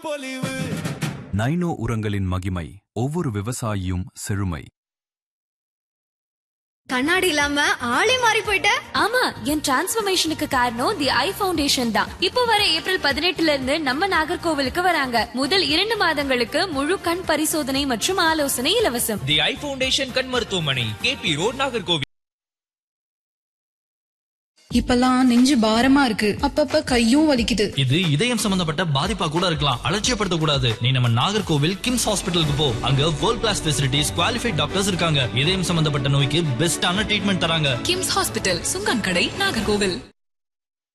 பொலிவு நைனோ உரங்களின் மகிமை ஒவ்வொரு விவசாயியும் செழுமை கண்ணாடி இல்லாம ஆளே மாறி போயிட்ட ஆமா என் டிரான்ஸ்ஃபர்மேஷனுக்கு காரணம் தி ஐ ஃபவுண்டேஷன் தான் இப்போ வர ஏப்ரல் பதினெட்டுல இருந்து நம்ம நாகர்கோவிலுக்கு வராங்க முதல் இரண்டு மாதங்களுக்கு முழு கண் பரிசோதனை மற்றும் ஆலோசனை இலவசம் தி ஐ ஃபவுண்டேஷன் கண் மருத்துவமனை கேபி ரோட் நாகர்கோவில் இப்பெல்லாம் நெஞ்சு பாரமா இருக்கு அப்பப்ப கையும் வலிக்குது இது இதயம் சம்பந்தப்பட்ட பாதிப்பா கூட இருக்கலாம் அலட்சியப்படுத்த கூடாது நீ நம்ம நாகர்கோவில் கிம்ஸ் ஹாஸ்பிட்டலுக்கு போ அங்க world class facilities qualified doctors இருக்காங்க இதயம் சம்பந்தப்பட்ட நோய்க்கு பெஸ்டான ட்ரீட்மெண்ட் தராங்க கிம்ஸ் ஹாஸ்பிட்டல் சுங்கன் கடை நாகர்கோவில்